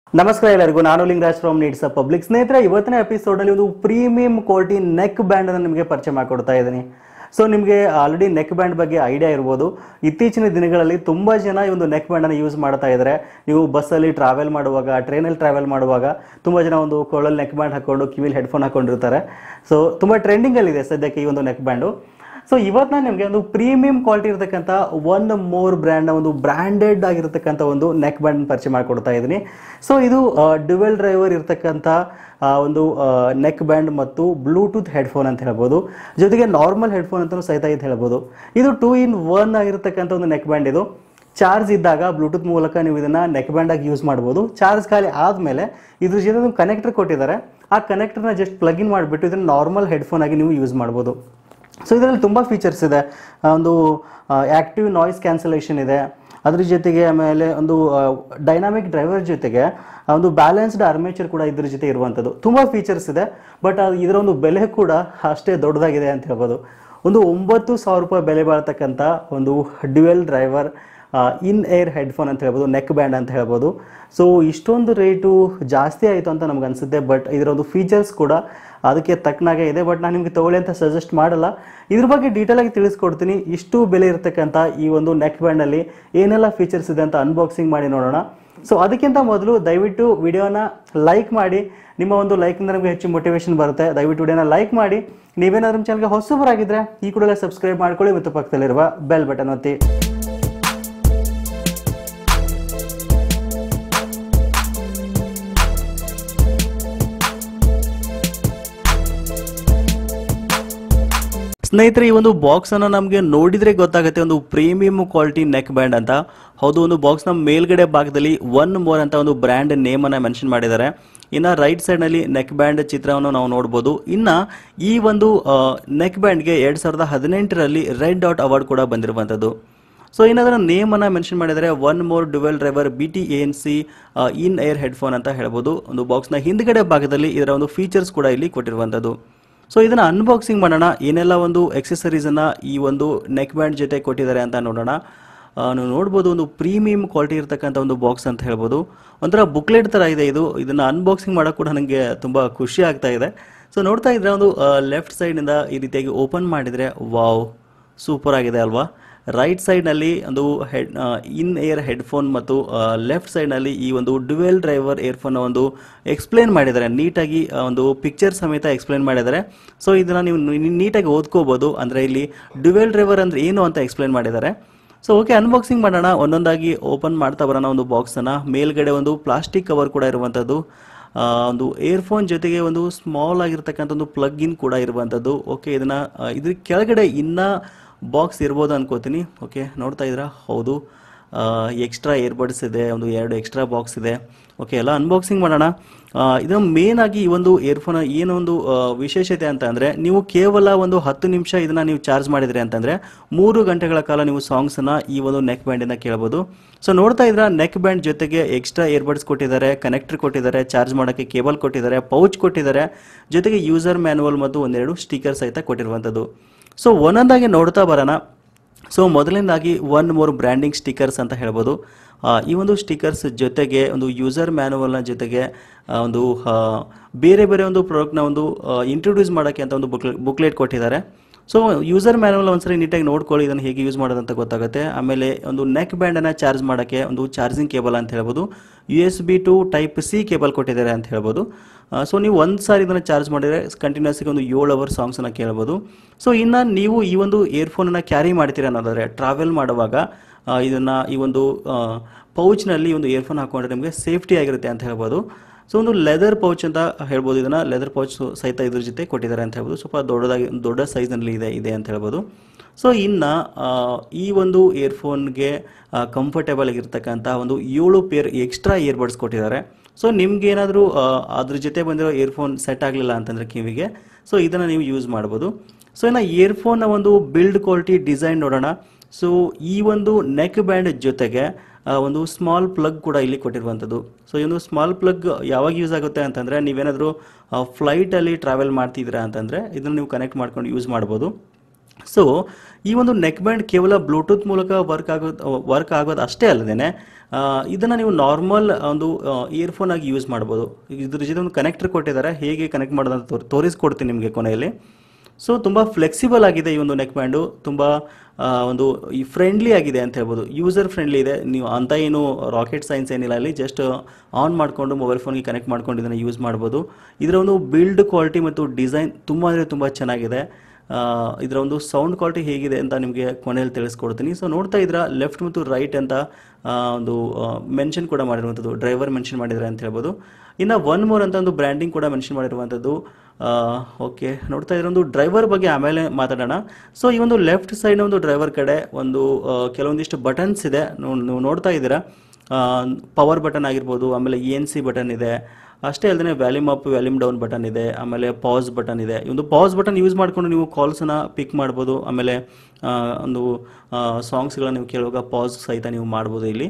ನಮಸ್ಕಾರ ಎಲ್ಲರಿಗೂ ನಾನು ಲಿಂಗರಾಜ್ ಫ್ರಮ್ ನೀಡ್ಸ್ ಪಬ್ಲಿಕ್ ಸ್ನೇಹಿತರೆ ಇವತ್ತಿನ ಎಪಿಸೋಡಲ್ಲಿ ಒಂದು ಪ್ರೀಮಿಯಂ ಕ್ವಾಲಿಟಿ ನೆಕ್ ಬ್ಯಾಂಡ್ ಅನ್ನು ನಿಮಗೆ ಪರಿಚಯ ಮಾಡಿಕೊಡ್ತಾ ಇದ್ದೀನಿ ಸೊ ನಿಮಗೆ ಆಲ್ರೆಡಿ ನೆಕ್ ಬ್ಯಾಂಡ್ ಬಗ್ಗೆ ಐಡಿಯಾ ಇರ್ಬೋದು ಇತ್ತೀಚಿನ ದಿನಗಳಲ್ಲಿ ತುಂಬ ಜನ ಈ ಒಂದು ನೆಕ್ ಬ್ಯಾಂಡನ್ನು ಯೂಸ್ ಮಾಡ್ತಾ ಇದ್ದಾರೆ ನೀವು ಬಸ್ಸಲ್ಲಿ ಟ್ರಾವೆಲ್ ಮಾಡುವಾಗ ಟ್ರೈನಲ್ಲಿ ಟ್ರಾವೆಲ್ ಮಾಡುವಾಗ ತುಂಬ ಜನ ಒಂದು ಕೊಳಲ್ಲಿ ನೆಕ್ ಬ್ಯಾಂಡ್ ಹಾಕೊಂಡು ಕಿವಿಲಿ ಹೆಡ್ಫೋನ್ ಹಾಕೊಂಡಿರ್ತಾರೆ ಸೊ ತುಂಬ ಟ್ರೆಂಡಿಂಗಲ್ಲಿದೆ ಸದ್ಯಕ್ಕೆ ಈ ಒಂದು ನೆಕ್ ಬ್ಯಾಂಡು ಸೊ ಇವತ್ತು ನಾನು ನಿಮಗೆ ಒಂದು ಪ್ರೀಮಿಯಂ ಕ್ವಾಲಿಟಿ ಇರತಕ್ಕಂಥ ಒನ್ ಮೋರ್ ಬ್ರ್ಯಾಂಡ್ನ ಒಂದು ಬ್ರ್ಯಾಂಡೆಡ್ ಆಗಿರತಕ್ಕಂಥ ಒಂದು ನೆಕ್ ಬ್ಯಾಂಡ್ ಪರಿಚಯ ಮಾಡಿಕೊಡ್ತಾ ಇದ್ದೀನಿ ಸೊ ಇದು ಡ್ಯುವೆಲ್ ಡ್ರೈವರ್ ಇರತಕ್ಕಂಥ ಆ, ಒಂದು ನೆಕ್ ಬ್ಯಾಂಡ್ ಮತ್ತು ಬ್ಲೂಟೂತ್ ಹೆಡ್ಫೋನ್ ಅಂತ ಹೇಳ್ಬೋದು ಜೊತೆಗೆ ನಾರ್ಮಲ್ ಹೆಡ್ಫೋನ್ ಅಂತಲೂ ಸಹಿತ ಇದು ಹೇಳ್ಬೋದು ಇದು ಟೂ ಇನ್ ಒನ್ ಆಗಿರತಕ್ಕಂಥ ಒಂದು ನೆಕ್ ಬ್ಯಾಂಡ್ ಇದು ಚಾರ್ಜ್ ಇದ್ದಾಗ ಬ್ಲೂಟೂತ್ ಮೂಲಕ ನೀವು ಇದನ್ನ ನೆಕ್ ಬ್ಯಾಂಡ್ ಆಗಿ ಯೂಸ್ ಮಾಡ್ಬೋದು ಚಾರ್ಜ್ ಖಾಲಿ ಆದಮೇಲೆ ಇದ್ರ ಜೊತೆ ಒಂದು ಕನೆಕ್ಟರ್ ಕೊಟ್ಟಿದ್ದಾರೆ ಆ ಕನೆಕ್ಟರ್ನ ಜಸ್ಟ್ ಪ್ಲಗ್ ಇನ್ ಮಾಡಿಬಿಟ್ಟು ಇದನ್ನ ನಾರ್ಮಲ್ ಹೆಡ್ಫೋನ್ ಆಗಿ ನೀವು ಯೂಸ್ ಮಾಡ್ಬೋದು ಸೊ ಇದರಲ್ಲಿ ತುಂಬ ಫೀಚರ್ಸ್ ಇದೆ ಆ, ಒಂದು ಆ್ಯಕ್ಟಿವ್ ನಾಯ್ಸ್ ಕ್ಯಾನ್ಸಲೇಷನ್ ಇದೆ ಅದ್ರ ಜೊತೆಗೆ ಆಮೇಲೆ ಒಂದು ಡೈನಾಮಿಕ್ ಡ್ರೈವರ್ ಜೊತೆಗೆ ಆ, ಒಂದು ಬ್ಯಾಲೆನ್ಸ್ಡ್ ಆರ್ಮೇಚರ್ ಕೂಡ ಇದ್ರ ಜೊತೆ ಇರುವಂಥದ್ದು ತುಂಬ ಫೀಚರ್ಸ್ ಇದೆ ಬಟ್ ಇದರ ಒಂದು ಬೆಲೆ ಕೂಡ ಅಷ್ಟೇ ದೊಡ್ಡದಾಗಿದೆ ಅಂತ ಹೇಳ್ಬೋದು ಒಂದು ಒಂಬತ್ತು ಸಾವಿರ ರೂಪಾಯಿ ಬೆಲೆ ಬಾಳ್ತಕ್ಕಂಥ ಒಂದು dual driver in ear headphone ಅಂತ ಹೇಳ್ಬೋದು ನೆಕ್ ಬ್ಯಾಂಡ್ ಅಂತ ಹೇಳ್ಬೋದು ಸೊ ಇಷ್ಟೊಂದು ರೇಟು ಜಾಸ್ತಿ ಆಯಿತು ಅಂತ ನಮ್ಗೆ ಅನಿಸುತ್ತೆ ಬಟ್ ಇದರ ಒಂದು ಫೀಚರ್ಸ್ ಕೂಡ ಅದಕ್ಕೆ ತಕ್ಕನಾಗೆ ಇದೆ ಬಟ್ ನಾನು ನಿಮಗೆ ತಗೊಳ್ಳಿ ಅಂತ ಸಜೆಸ್ಟ್ ಮಾಡಲ್ಲ ಇದ್ರ ಬಗ್ಗೆ ಡೀಟೇಲಾಗಿ ತಿಳಿಸ್ಕೊಡ್ತೀನಿ ಇಷ್ಟು ಬೆಲೆ ಇರತಕ್ಕಂಥ ಈ ಒಂದು ನೆಕ್ ಬ್ಯಾಂಡಲ್ಲಿ ಏನೆಲ್ಲ ಫೀಚರ್ಸ್ ಇದೆ ಅಂತ ಅನ್ಬಾಕ್ಸಿಂಗ್ ಮಾಡಿ ನೋಡೋಣ ಸೊ ಅದಕ್ಕಿಂತ ಮೊದಲು ದಯವಿಟ್ಟು ವಿಡಿಯೋನ ಲೈಕ್ ಮಾಡಿ ನಿಮ್ಮ ಒಂದು ಲೈಕ್ನಿಂದ ನಮಗೆ ಹೆಚ್ಚು ಮೋಟಿವೇಶನ್ ಬರುತ್ತೆ ದಯವಿಟ್ಟು ವಿಡಿಯೋನ ಲೈಕ್ ಮಾಡಿ ನೀವೇನಾದ್ರೂ ನಮ್ಮ ಚಾನಲ್ಗೆ ಹೊಸಬರಾಗಿದ್ದರೆ ಈ ಕೂಡಲೇ ಸಬ್ಸ್ಕ್ರೈಬ್ ಮಾಡ್ಕೊಳ್ಳಿ ಮತ್ತು ಪಕ್ಕದಲ್ಲಿರುವ ಬೆಲ್ ಬಟನ್ ಒತ್ತಿ ಸ್ನೇಹಿತರೆ ಈ ಒಂದು ಬಾಕ್ಸ್ ಅನ್ನ ನಮಗೆ ನೋಡಿದ್ರೆ ಗೊತ್ತಾಗುತ್ತೆ ಒಂದು ಪ್ರೀಮಿಯಂ ಕ್ವಾಲಿಟಿ ನೆಕ್ ಬ್ಯಾಂಡ್ ಅಂತ ಹೌದು ಒಂದು ಬಾಕ್ಸ್ ನ ಮೇಲ್ಗಡೆ ಭಾಗದಲ್ಲಿ ಒನ್ ಮೋರ್ ಅಂತ ಒಂದು ಬ್ರ್ಯಾಂಡ್ ನೇಮ್ ಅನ್ನ ಮೆನ್ಷನ್ ಮಾಡಿದ್ದಾರೆ ಇನ್ನ ರೈಟ್ ಸೈಡ್ ನಲ್ಲಿ ನೆಕ್ ಬ್ಯಾಂಡ್ ಚಿತ್ರವನ್ನು ನಾವು ನೋಡಬಹುದು ಇನ್ನ ಈ ಒಂದು ನೆಕ್ ಬ್ಯಾಂಡ್ಗೆ ಎರಡ್ ಸಾವಿರದ ಹದಿನೆಂಟರಲ್ಲಿ ರೆಡ್ ಡಾಟ್ ಅವಾರ್ಡ್ ಕೂಡ ಬಂದಿರುವಂತದ್ದು ಸೊ ಏನದರ ನೇಮ್ ಅನ್ನ ಮೆನ್ಷನ್ ಮಾಡಿದರೆ one more dual driver B T N C in ear headphone ಅಂತ ಹೇಳ್ಬೋದು ಒಂದು ಬಾಕ್ಸ್ನ ಹಿಂದ್ಗಡೆ ಭಾಗದಲ್ಲಿ ಇದರ ಒಂದು ಫೀಚರ್ಸ್ ಕೂಡ ಇಲ್ಲಿ ಕೊಟ್ಟಿರುವಂಥದ್ದು ಸೊ ಇದನ್ನ ಅನ್ಬಾಕ್ಸಿಂಗ್ ಮಾಡೋಣ ಏನೆಲ್ಲ ಒಂದು accessories ಅನ್ನ ಈ ಒಂದು ನೆಕ್ ಬ್ಯಾಂಡ್ ಜೊತೆ ಕೊಟ್ಟಿದ್ದಾರೆ ಅಂತ ನೋಡೋಣ ಆ, ನೀವು ನೋಡ್ಬೋದು ಒಂದು ಪ್ರೀಮಿಯಂ ಕ್ವಾಲಿಟಿ ಇರತಕ್ಕಂಥ ಒಂದು ಬಾಕ್ಸ್ ಅಂತ ಹೇಳ್ಬೋದು ಒಂಥರ ಬುಕ್ಲೆಟ್ ಥರ ಇದೆ ಇದು ಇದನ್ನ ಅನ್ಬಾಕ್ಸಿಂಗ್ ಮಾಡೋಕೆ ಕೂಡ ನನಗೆ ತುಂಬ ಖುಷಿ ಆಗ್ತಾ ಇದೆ ಸೊ ನೋಡ್ತಾ ಇದ್ರೆ ಒಂದು ಲೆಫ್ಟ್ ಸೈಡಿಂದ ಈ ರೀತಿಯಾಗಿ ಓಪನ್ ಮಾಡಿದರೆ ವಾವ್ ಸೂಪರ್ ಆಗಿದೆ ಅಲ್ವಾ ರೈಟ್ ಸೈಡ್ನಲ್ಲಿ ಒಂದು ಹೆಡ್ ಇನ್ ಏರ್ ಹೆಡ್ಫೋನ್ ಮತ್ತು ಲೆಫ್ಟ್ ಸೈಡ್ನಲ್ಲಿ ಈ ಒಂದು ಡುವೆಲ್ ಡ್ರೈವರ್ ಏರ್ಫೋನ್ ಒಂದು ಎಕ್ಸ್ಪ್ಲೇನ್ ಮಾಡಿದ್ದಾರೆ ನೀಟಾಗಿ ಆ, ಒಂದು ಪಿಕ್ಚರ್ ಸಮೇತ ಎಕ್ಸ್ಪ್ಲೇನ್ ಮಾಡಿದ್ದಾರೆ ಸೊ ಇದನ್ನು ನೀವು ನೀ- ನೀಟಾಗಿ ಓದ್ಕೋಬೋದು ಅಂದರೆ ಇಲ್ಲಿ ಡುವೆಲ್ ಡ್ರೈವರ್ ಅಂದರೆ ಏನು ಅಂತ ಎಕ್ಸ್ಪ್ಲೇನ್ ಮಾಡಿದ್ದಾರೆ ಸೊ ಓಕೆ ಅನ್ಬಾಕ್ಸಿಂಗ್ ಮಾಡೋಣ ಒಂದೊಂದಾಗಿ ಓಪನ್ ಮಾಡ್ತಾ ಬರೋಣ ಒಂದು ಬಾಕ್ಸನ್ನು ಮೇಲ್ಗಡೆ ಒಂದು ಪ್ಲಾಸ್ಟಿಕ್ ಕವರ್ ಕೂಡ ಇರುವಂಥದ್ದು ಆ, ಒಂದು ಏರ್ಫೋನ್ ಜೊತೆಗೆ ಒಂದು ಸ್ಮಾಲ್ ಆಗಿರ್ತಕ್ಕಂಥ ಒಂದು ಪ್ಲಗ್ ಇನ್ ಕೂಡ ಇರುವಂಥದ್ದು ಓಕೆ ಇದನ್ನ ಆ, ಇದ್ರ ಕೆಳಗಡೆ ಇನ್ನ ಬಾಕ್ಸ್ ಇರ್ಬೋದು ಅನ್ಕೋತೀನಿ ಓಕೆ ನೋಡ್ತಾ ಇದ್ದೀರಾ ಹೌದು ಎಕ್ಸ್ಟ್ರಾ ಇಯರ್ಬಡ್ಸ್ ಇದೆ ಒಂದು ಎರಡು ಎಕ್ಸ್ಟ್ರಾ ಬಾಕ್ಸ್ ಇದೆ ಓಕೆ ಎಲ್ಲ ಅನ್ಬಾಕ್ಸಿಂಗ್ ಮಾಡೋಣ ಆ, ಇದು ಮೇನ್ ಆಗಿ ಈ ಒಂದು ಇಯರ್ಫೋನ್ ಏನು ಒಂದು ಆ, ವಿಶೇಷತೆ ಅಂತ ಅಂದರೆ ನೀವು ಕೇವಲ ಒಂದು ಹತ್ತು ನಿಮಿಷ ಇದನ್ನ ನೀವು ಚಾರ್ಜ್ ಮಾಡಿದ್ರಿ ಅಂತಂದರೆ ಮೂರು ಗಂಟೆಗಳ ಕಾಲ ನೀವು ಸಾಂಗ್ಸನ್ನ ಈ ಒಂದು ನೆಕ್ ಬ್ಯಾಂಡಿಂದ ಕೇಳ್ಬೋದು ಸೊ ನೋಡ್ತಾ ಇದ್ರ ನೆಕ್ ಬ್ಯಾಂಡ್ ಜೊತೆಗೆ ಎಕ್ಸ್ಟ್ರಾ ಇಯರ್ಬಡ್ಸ್ ಕೊಟ್ಟಿದ್ದಾರೆ ಕನೆಕ್ಟರ್ ಕೊಟ್ಟಿದ್ದಾರೆ ಚಾರ್ಜ್ ಮಾಡೋಕ್ಕೆ ಕೇಬಲ್ ಕೊಟ್ಟಿದ್ದಾರೆ ಪೌಚ್ ಕೊಟ್ಟಿದ್ದಾರೆ ಜೊತೆಗೆ ಯೂಸರ್ ಮ್ಯಾನುವಲ್ ಮತ್ತು ಒಂದೆರಡು ಸ್ಟಿಕರ್ ಸಹಿತ ಕೊಟ್ಟಿರುವಂಥದ್ದು ಸೊ ಒಂದೊಂದಾಗಿ ನೋಡ್ತಾ ಬರೋಣ ಸೊ ಮೊದಲನೇದಾಗಿ ಒನ್ ಮೋರ್ ಬ್ರ್ಯಾಂಡಿಂಗ್ ಸ್ಟಿಕರ್ಸ್ ಅಂತ ಹೇಳ್ಬೋದು ಆ, ಈ ಒಂದು ಸ್ಟಿಕರ್ಸ್ ಜೊತೆಗೆ ಒಂದು ಯೂಸರ್ ಮ್ಯಾನುವಲ್ನ ಜೊತೆಗೆ ಆ, ಒಂದು ಆ, ಬೇರೆ ಬೇರೆ ಒಂದು ಪ್ರಾಡಕ್ಟ್ನ ಒಂದು ಇಂಟ್ರೊಡ್ಯೂಸ್ ಮಾಡೋಕ್ಕೆ ಅಂತ ಒಂದು ಬುಕ್ಲೆಟ್ ಬುಕ್ಲೆಟ್ ಕೊಟ್ಟಿದ್ದಾರೆ ಸೊ ಯೂಸರ್ ಮ್ಯಾನುವಲ್ ಒಂದ್ಸರಿ ನೀಟಾಗಿ ನೋಡ್ಕೊಳ್ಳಿ ಇದನ್ನು ಹೇಗೆ ಯೂಸ್ ಮಾಡೋದಂತ ಗೊತ್ತಾಗುತ್ತೆ ಆಮೇಲೆ ಒಂದು ನೆಕ್ ಬ್ಯಾಂಡನ್ನು ಚಾರ್ಜ್ ಮಾಡೋಕ್ಕೆ ಒಂದು ಚಾರ್ಜಿಂಗ್ ಕೇಬಲ್ ಅಂತ ಹೇಳ್ಬೋದು U S B to type C cable ಕೊಟ್ಟಿದ್ದಾರೆ ಅಂತ ಹೇಳ್ಬೋದು ಸೊ ನೀವು ಒಂದು ಸಾರಿ ಇದನ್ನು ಚಾರ್ಜ್ ಮಾಡಿದರೆ ಕಂಟಿನ್ಯೂಸ್ಗೆ ಒಂದು ಏಳು ಅವರ್ ಸಾಂಗ್ಸನ್ನು ಕೇಳ್ಬೋದು ಸೊ ಇನ್ನು ನೀವು ಈ ಒಂದು ಇಯರ್ಫೋನನ್ನು ಕ್ಯಾರಿ ಮಾಡ್ತೀರಾ ಅನ್ನೋದಾದರೆ ಟ್ರಾವೆಲ್ ಮಾಡುವಾಗ ಆ, ಇದನ್ನ ಈ ಒಂದು ಪೌಚ್ನಲ್ಲಿ ಒಂದು ಇಯರ್ಫೋನ್ ಹಾಕೊಂಡ್ರೆ ನಿಮಗೆ ಸೇಫ್ಟಿ ಆಗಿರುತ್ತೆ ಅಂತ ಹೇಳ್ಬೋದು ಸೊ ಒಂದು ಲೆದರ್ ಪೌಚ್ ಅಂತ ಹೇಳ್ಬೋದು ಇದನ್ನ ಲೆದರ್ ಪೌಚ್ ಸಹಿತ ಇದ್ರ ಜೊತೆ ಕೊಟ್ಟಿದ್ದಾರೆ ಅಂತ ಹೇಳ್ಬೋದು ಸ್ವಲ್ಪ ದೊಡ್ಡದಾಗಿ ದೊಡ್ಡ ಸೈಜ್ನಲ್ಲಿ ಇದೆ ಇದೆ ಅಂತ ಹೇಳ್ಬೋದು ಸೊ ಇನ್ನು ಈ ಒಂದು ಇಯರ್ಫೋನ್ಗೆ ಕಂಫರ್ಟೇಬಲ್ ಆಗಿರ್ತಕ್ಕಂಥ ಒಂದು ಏಳು ಪೇರ್ ಎಕ್ಸ್ಟ್ರಾ ಇಯರ್ಬಡ್ಸ್ ಕೊಟ್ಟಿದ್ದಾರೆ ಸೊ ನಿಮ್ಗೆ ಏನಾದರೂ ಅದ್ರ ಜೊತೆ ಬಂದಿರೋ ಇಯರ್ಫೋನ್ ಸೆಟ್ ಆಗಲಿಲ್ಲ ಅಂತಂದರೆ ಕಿವಿಗೆ ಸೊ ಇದನ್ನು ನೀವು ಯೂಸ್ ಮಾಡ್ಬೋದು ಸೊ ಇನ್ನು ಇಯರ್ಫೋನ್ನ ಒಂದು ಬಿಲ್ಡ್ ಕ್ವಾಲಿಟಿ ಡಿಸೈನ್ ನೋಡೋಣ ಸೊ ಈ ಒಂದು ನೆಕ್ ಬ್ಯಾಂಡ್ ಜೊತೆಗೆ ಆ, ಒಂದು ಸ್ಮಾಲ್ ಪ್ಲಗ್ ಕೂಡ ಇಲ್ಲಿ ಕೊಟ್ಟಿರುವಂಥದ್ದು ಸೊ ಈ ಒಂದು ಸ್ಮಾಲ್ ಪ್ಲಗ್ ಯಾವಾಗ ಯೂಸ್ ಆಗುತ್ತೆ ಅಂತಂದರೆ ನೀವೇನಾದರೂ ಫ್ಲೈಟಲ್ಲಿ ಟ್ರಾವೆಲ್ ಮಾಡ್ತಿದ್ದೀರಾ ಅಂತಂದರೆ ಇದನ್ನು ನೀವು ಕನೆಕ್ಟ್ ಮಾಡ್ಕೊಂಡು ಯೂಸ್ ಮಾಡ್ಬೋದು ಸೊ ಈ ಒಂದು ನೆಕ್ ಬ್ಯಾಂಡ್ ಕೇವಲ ಬ್ಲೂಟೂತ್ ಮೂಲಕ ವರ್ಕ್ ಆಗೋದು ವರ್ಕ್ ಆಗೋದು ಅಷ್ಟೇ ಅಲ್ಲದೆ ಇದನ್ನು ನೀವು ನಾರ್ಮಲ್ ಒಂದು ಇಯರ್ಫೋನ್ ಆಗಿ ಯೂಸ್ ಮಾಡ್ಬೋದು ಇದ್ರ ಜೊತೆ ಒಂದು ಕನೆಕ್ಟರ್ ಕೊಟ್ಟಿದ್ದಾರೆ ಹೇಗೆ ಕನೆಕ್ಟ್ ಮಾಡೋದು ಅಂತ ತೋರ್- ತೋರಿಸ್ಕೊಡ್ತೀನಿ ನಿಮಗೆ ಕೊನೆಯಲ್ಲಿ ಸೊ ತುಂಬ ಫ್ಲೆಕ್ಸಿಬಲ್ ಆಗಿದೆ ಈ ಒಂದು ನೆಕ್ ಬ್ಯಾಂಡು ತುಂಬ ಆ, ಒಂದು ಈ ಫ್ರೆಂಡ್ಲಿ ಆಗಿದೆ ಅಂತ ಹೇಳ್ಬೋದು ಯೂಸರ್ ಫ್ರೆಂಡ್ಲಿ ಇದೆ ನೀವು ಅಂತ ಏನು ರಾಕೆಟ್ ಸೈನ್ಸ್ ಏನಿಲ್ಲ ಅಲ್ಲಿ ಜಸ್ಟ್ ಆನ್ ಮಾಡಿಕೊಂಡು ಮೊಬೈಲ್ ಫೋನ್ಗೆ ಕನೆಕ್ಟ್ ಮಾಡ್ಕೊಂಡು ಇದನ್ನು ಯೂಸ್ ಮಾಡ್ಬೋದು ಇದರ ಒಂದು ಬಿಲ್ಡ್ ಕ್ವಾಲಿಟಿ ಮತ್ತು ಡಿಸೈನ್ ತುಂಬ ಅಂದರೆ ತುಂಬ ಚೆನ್ನಾಗಿದೆ ಆ, ಇದರ ಒಂದು ಸೌಂಡ್ ಕ್ವಾಲಿಟಿ ಹೇಗಿದೆ ಅಂತ ನಿಮಗೆ ಕೊನೆಯಲ್ಲಿ ತಿಳಿಸ್ಕೊಡ್ತೀನಿ ಸೊ ನೋಡ್ತಾ ಇದ್ರ ಲೆಫ್ಟ್ ಮತ್ತು ರೈಟ್ ಅಂತ ಆ, ಒಂದು ಮೆನ್ಷನ್ ಕೂಡ ಮಾಡಿರುವಂಥದ್ದು ಡ್ರೈವರ್ ಮೆನ್ಷನ್ ಮಾಡಿದ್ದಾರೆ ಅಂತ ಹೇಳ್ಬೋದು ಇನ್ನು ಒನ್ ಮೋರ್ ಅಂತ ಒಂದು ಬ್ರ್ಯಾಂಡಿಂಗ್ ಕೂಡ ಮೆನ್ಷನ್ ಮಾಡಿರುವಂಥದ್ದು ಓಕೆ ನೋಡ್ತಾ ಇದ್ರೆ ಒಂದು ಡ್ರೈವರ್ ಬಗ್ಗೆ ಆಮೇಲೆ ಮಾತಾಡೋಣ ಸೊ ಈ ಒಂದು ಲೆಫ್ಟ್ ಸೈಡ್ ಒಂದು ಡ್ರೈವರ್ ಕಡೆ ಒಂದು ಆ, ಕೆಲವೊಂದಿಷ್ಟು ಬಟನ್ಸ್ ಇದೆ ನೋ- ನೀವು ನೋಡ್ತಾ ಇದ್ದೀರಾ ಪವರ್ ಬಟನ್ ಆಗಿರ್ಬೋದು ಆಮೇಲೆ ಇ ಎನ್ ಸಿ ಬಟನ್ ಇದೆ ಅಷ್ಟೇ ಅಲ್ಲದೆ volume up volume down button ಇದೆ ಆಮೇಲೆ ಪಾಸ್ ಬಟನ್ ಇದೆ ಈ ಒಂದು ಪಾಸ್ ಬಟನ್ ಯೂಸ್ ಮಾಡಿಕೊಂಡು ನೀವು ಕಾಲ್ಸನ್ನ ಪಿಕ್ ಮಾಡ್ಬೋದು ಆಮೇಲೆ ಆ, ಒಂದು ಸಾಂಗ್ಸ್ಗಳನ್ನ ನೀವು ಕೇಳುವಾಗ ಪಾಸ್ ಸಹಿತ ನೀವು ಮಾಡ್ಬೋದು ಇಲ್ಲಿ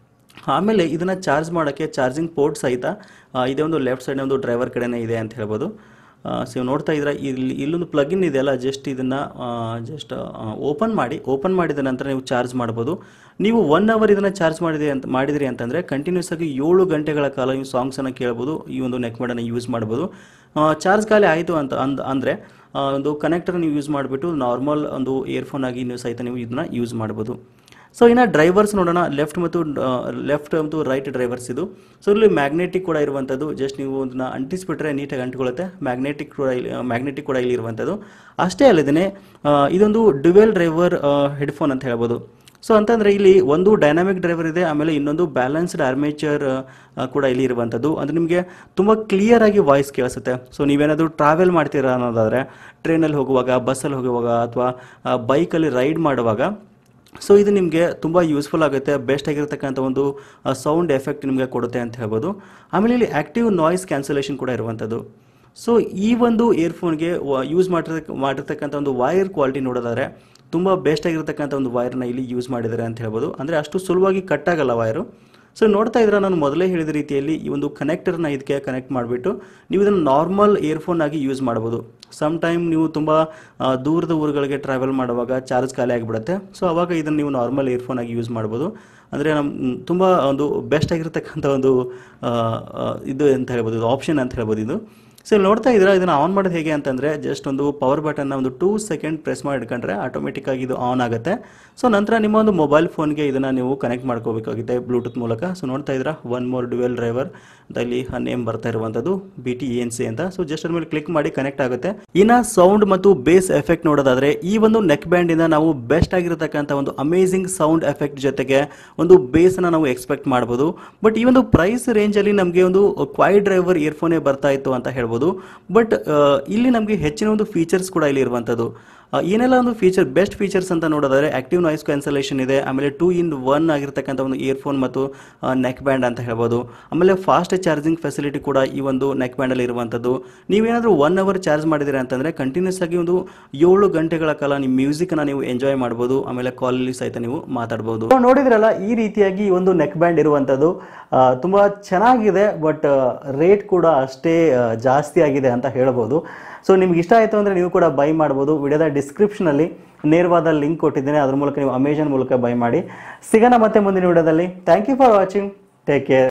ಆಮೇಲೆ ಇದನ್ನು ಚಾರ್ಜ್ ಮಾಡೋಕ್ಕೆ ಚಾರ್ಜಿಂಗ್ ಪೋರ್ಟ್ ಸಹಿತ ಆ, ಇದೇ ಒಂದು ಲೆಫ್ಟ್ ಸೈಡ್ ಒಂದು ಡ್ರೈವರ್ ಕಡೆನೇ ಇದೆ ಅಂತ ಹೇಳ್ಬೋದು ಸೊ ನೀವು ನೋಡ್ತಾ ಇದ್ರೆ ಇಲ್ಲಿ ಇಲ್ಲೊಂದು ಪ್ಲಗಿನ್ ಇದೆಯಲ್ಲ ಜಸ್ಟ್ ಇದನ್ನು ಜಸ್ಟ್ ಓಪನ್ ಮಾಡಿ ಓಪನ್ ಮಾಡಿದ ನಂತರ ನೀವು ಚಾರ್ಜ್ ಮಾಡ್ಬೋದು ನೀವು ಒನ್ ಅವರ್ ಇದನ್ನು ಚಾರ್ಜ್ ಮಾಡಿದ್ರಿ ಅಂತ ಮಾಡಿದ್ರಿ ಅಂತಂದರೆ ಕಂಟಿನ್ಯೂಸ್ ಆಗಿ ಏಳು ಗಂಟೆಗಳ ಕಾಲ ನೀವು ಸಾಂಗ್ಸನ್ನು ಕೇಳ್ಬೋದು ಈ ಒಂದು ನೆಕ್ ಮಾಡನ್ನು ಯೂಸ್ ಮಾಡ್ಬೋದು ಚಾರ್ಜ್ ಖಾಲಿ ಆಯಿತು ಅಂತ ಅಂದ್ ಅಂದರೆ ಒಂದು ಕನೆಕ್ಟರ್ ನೀವು ಯೂಸ್ ಮಾಡಿಬಿಟ್ಟು ನಾರ್ಮಲ್ ಒಂದು ಇಯರ್ಫೋನ್ ಆಗಿ ನೀವು ಸಹಿತ ನೀವು ಇದನ್ನ ಯೂಸ್ ಮಾಡ್ಬೋದು ಸೊ ಇನ್ನು ಡ್ರೈವರ್ಸ್ ನೋಡೋಣ ಲೆಫ್ಟ್ ಮತ್ತು ಲೆಫ್ಟ್ ಮತ್ತು ರೈಟ್ ಡ್ರೈವರ್ಸ್ ಇದು ಸೊ ಇಲ್ಲಿ ಮ್ಯಾಗ್ನೆಟಿಕ್ ಕೂಡ ಇರುವಂಥದ್ದು ಜಸ್ಟ್ ನೀವು ಅದನ್ನ ಅಂಟಿಸ್ಬಿಟ್ರೆ ನೀಟಾಗಿ ಅಂಟ್ಕೊಳ್ಳುತ್ತೆ ಮ್ಯಾಗ್ನೆಟಿಕ್ ಕೂಡ ಇಲ್ಲಿ ಮ್ಯಾಗ್ನೆಟಿಕ್ ಕೂಡ ಇಲ್ಲಿ ಇರುವಂಥದ್ದು ಅಷ್ಟೇ ಅಲ್ಲದೇ ಇದೊಂದು ಡ್ಯುವೆಲ್ ಡ್ರೈವರ್ ಹೆಡ್ಫೋನ್ ಅಂತ ಹೇಳ್ಬೋದು ಸೊ ಅಂತಂದರೆ ಇಲ್ಲಿ ಒಂದು ಡೈನಾಮಿಕ್ ಡ್ರೈವರ್ ಇದೆ ಆಮೇಲೆ ಇನ್ನೊಂದು ಬ್ಯಾಲೆನ್ಸ್ಡ್ ಆರ್ಮೇಚರ್ ಕೂಡ ಇಲ್ಲಿ ಇರುವಂಥದ್ದು ಅಂದರೆ ನಿಮಗೆ ತುಂಬ ಕ್ಲಿಯರ್ ಆಗಿ ವಾಯ್ಸ್ ಕೇಳಿಸುತ್ತೆ ಸೊ ನೀವೇನಾದರೂ ಟ್ರಾವೆಲ್ ಮಾಡ್ತೀರಾ ಅನ್ನೋದಾದರೆ ಟ್ರೈನಲ್ಲಿ ಹೋಗುವಾಗ ಬಸ್ಸಲ್ಲಿ ಹೋಗುವಾಗ ಅಥವಾ ಬೈಕಲ್ಲಿ ರೈಡ್ ಮಾಡುವಾಗ ಸೊ ಇದು ನಿಮಗೆ ತುಂಬ ಯೂಸ್ಫುಲ್ ಆಗುತ್ತೆ ಬೆಸ್ಟ್ ಆಗಿರ್ತಕ್ಕಂಥ ಒಂದು ಸೌಂಡ್ ಎಫೆಕ್ಟ್ ನಿಮಗೆ ಕೊಡುತ್ತೆ ಅಂತ ಹೇಳ್ಬೋದು ಆಮೇಲೆ ಇಲ್ಲಿ ಆ್ಯಕ್ಟಿವ್ ನಾಯ್ಸ್ ಕ್ಯಾನ್ಸಲೇಷನ್ ಕೂಡ ಇರುವಂಥದ್ದು ಸೊ ಈ ಒಂದು ಇಯರ್ಫೋನ್ಗೆ ಯೂಸ್ ಮಾಡಿರ್ತಕ್ಕ ಮಾಡಿರ್ತಕ್ಕಂಥ ಒಂದು ವೈರ್ ಕ್ವಾಲಿಟಿ ನೋಡೋದಾದ್ರೆ ತುಂಬ ಬೆಸ್ಟ್ ಆಗಿರ್ತಕ್ಕಂಥ ಒಂದು ವೈರ್ನ ಇಲ್ಲಿ ಯೂಸ್ ಮಾಡಿದ್ದಾರೆ ಅಂತ ಹೇಳ್ಬೋದು ಅಂದರೆ ಅಷ್ಟು ಸುಲಭವಾಗಿ ಕಟ್ ಆಗಲ್ಲ ವೈರು ಸೊ ನೋಡ್ತಾ ಇದ್ರೆ ನಾನು ಮೊದಲೇ ಹೇಳಿದ ರೀತಿಯಲ್ಲಿ ಈ ಒಂದು ಕನೆಕ್ಟರ್ನ ಇದಕ್ಕೆ ಕನೆಕ್ಟ್ ಮಾಡಿಬಿಟ್ಟು ನೀವು ಇದನ್ನು ನಾರ್ಮಲ್ ಇಯರ್ಫೋನ್ ಆಗಿ ಯೂಸ್ ಮಾಡ್ಬೋದು ಸಮ್ ಟೈಮ್ ನೀವು ತುಂಬ ಆ, ದೂರದ ಊರುಗಳಿಗೆ ಟ್ರಾವೆಲ್ ಮಾಡುವಾಗ ಚಾರ್ಜ್ ಖಾಲಿ ಆಗಿಬಿಡುತ್ತೆ ಸೊ ಅವಾಗ ಇದನ್ನು ನೀವು ನಾರ್ಮಲ್ ಇಯರ್ಫೋನ್ ಆಗಿ ಯೂಸ್ ಮಾಡ್ಬೋದು ಅಂದರೆ ನಮ್ಮ ತುಂಬ ಒಂದು ಬೆಸ್ಟ್ ಆಗಿರ್ತಕ್ಕಂಥ ಒಂದು ಆ, ಆ, ಇದು ಅಂತ ಹೇಳ್ಬೋದು ಇದು ಆಪ್ಷನ್ ಅಂತ ಹೇಳ್ಬೋದು ಇದು ಸೊ ಇಲ್ಲಿ ನೋಡ್ತಾ ಇದ್ದೀರಾ ಇದನ್ನು ಆನ್ ಮಾಡೋದು ಹೇಗೆ ಅಂತಂದರೆ ಜಸ್ಟ್ ಒಂದು ಪವರ್ ಬಟನ್ನ ಒಂದು ಟೂ ಸೆಕೆಂಡ್ ಪ್ರೆಸ್ ಮಾಡಿ ಇಟ್ಕೊಂಡ್ರೆ ಆಟೋಮೆಟಿಕ್ ಆಗಿ ಇದು ಆನ್ ಆಗುತ್ತೆ ಸೊ ನಂತರ ನಿಮ್ಮ ಒಂದು ಮೊಬೈಲ್ ಫೋನ್ಗೆ ಇದನ್ನು ನೀವು ಕನೆಕ್ಟ್ ಮಾಡ್ಕೋಬೇಕಾಗುತ್ತೆ ಬ್ಲೂಟೂತ್ ಮೂಲಕ ಸೊ ನೋಡ್ತಾ ಇದ್ದೀರಾ ಒನ್ ಮೋರ್ ಡ್ಯುವೆಲ್ ಡ್ರೈವರ್ ಅಂತ ಇಲ್ಲಿ ನೇಮ್ ಬರ್ತಾ ಇರುವಂಥದ್ದು ಬಿ ಟಿ ಎನ್ ಸಿ ಅಂತ ಸೊ ಜಸ್ಟ್ ಅದ್ರ ಮೇಲೆ ಕ್ಲಿಕ್ ಮಾಡಿ ಕನೆಕ್ಟ್ ಆಗುತ್ತೆ ಇನ್ನು ಸೌಂಡ್ ಮತ್ತು ಬೇಸ್ ಎಫೆಕ್ಟ್ ನೋಡೋದಾದ್ರೆ ಈ ಒಂದು ನೆಕ್ ಬ್ಯಾಂಡ್ ಇಂದ ನಾವು ಬೆಸ್ಟ್ ಆಗಿರತಕ್ಕಂಥ ಒಂದು ಅಮೇಸಿಂಗ್ ಸೌಂಡ್ ಎಫೆಕ್ಟ್ ಜೊತೆಗೆ ಒಂದು ಬೇಸ್ನ ನಾವು ಎಕ್ಸ್ಪೆಕ್ಟ್ ಮಾಡ್ಬೋದು ಬಟ್ ಈ ಒಂದು ಪ್ರೈಸ್ ರೇಂಜಲ್ಲಿ ನಮಗೆ ಒಂದು ಕ್ವೈ ಡ್ರೈವರ್ ಇಯರ್ಫೋನೇ ಬರ್ತಾ ಇತ್ತು ಅಂತ ಹೇಳ್ಬೋದು ಬಟ್ ಇಲ್ಲಿ ನಮಗೆ ಹೆಚ್ಚಿನ ಒಂದು ಫೀಚರ್ಸ್ ಕೂಡ ಇಲ್ಲಿ ಇರುವಂಥದ್ದು ಆ, ಏನೆಲ್ಲ ಒಂದು ಫೀಚರ್ ಬೆಸ್ಟ್ ಫೀಚರ್ಸ್ ಅಂತ ನೋಡೋದಾದ್ರೆ ಆಕ್ಟಿವ್ ನಾಯ್ಸ್ ಕ್ಯಾನ್ಸಲೇಷನ್ ಇದೆ ಆಮೇಲೆ ಟೂ ಇನ್ ಒನ್ ಆಗಿರ್ತಕ್ಕಂಥ ಒಂದು ಇಯರ್ಫೋನ್ ಮತ್ತು ನೆಕ್ ಬ್ಯಾಂಡ್ ಅಂತ ಹೇಳ್ಬೋದು ಆಮೇಲೆ ಫಾಸ್ಟ್ ಚಾರ್ಜಿಂಗ್ ಫೆಸಿಲಿಟಿ ಕೂಡ ಈ ಒಂದು ನೆಕ್ ಬ್ಯಾಂಡಲ್ಲಿ ಇರುವಂಥದ್ದು ನೀವೇನಾದರೂ ಒನ್ ಅವರ್ ಚಾರ್ಜ್ ಮಾಡಿದಿರ ಅಂತಂದರೆ ಕಂಟಿನ್ಯೂಸ್ ಆಗಿ ಒಂದು ಏಳು ಗಂಟೆಗಳ ಕಾಲ ನಿಮ್ಮ ಮ್ಯೂಸಿಕ್ನ ನೀವು ಎಂಜಾಯ್ ಮಾಡ್ಬೋದು ಆಮೇಲೆ ಕಾಲಲ್ಲಿ ಸಹಿತ ನೀವು ಮಾತಾಡ್ಬೋದು So, ನೋಡಿದ್ರಲ್ಲ ಈ ರೀತಿಯಾಗಿ ಈ ಒಂದು ನೆಕ್ ಬ್ಯಾಂಡ್ ಇರುವಂಥದ್ದು ಆ, ತುಂಬ ಚೆನ್ನಾಗಿದೆ ಬಟ್ ರೇಟ್ ಕೂಡ ಅಷ್ಟೇ ಆ, ಜಾಸ್ತಿ ಆಗಿದೆ ಅಂತ ಹೇಳ್ಬೋದು ಸೊ ನಿಮ್ಗೆ ಇಷ್ಟ ಆಯಿತು ಅಂದರೆ ನೀವು ಕೂಡ ಬೈ ಮಾಡ್ಬೋದು ವಿಡಿಯೋದ ಡಿಸ್ಕ್ರಿಪ್ಷನಲ್ಲಿ ನೇರವಾದ ಲಿಂಕ್ ಕೊಟ್ಟಿದ್ದೇನೆ ಅದ್ರ ಮೂಲಕ ನೀವು ಅಮೆಜಾನ್ ಮೂಲಕ ಬೈ ಮಾಡಿ ಸಿಗೋಣ ಮತ್ತೆ ಮುಂದಿನ ವಿಡಿಯೋದಲ್ಲಿ thank you for watching take care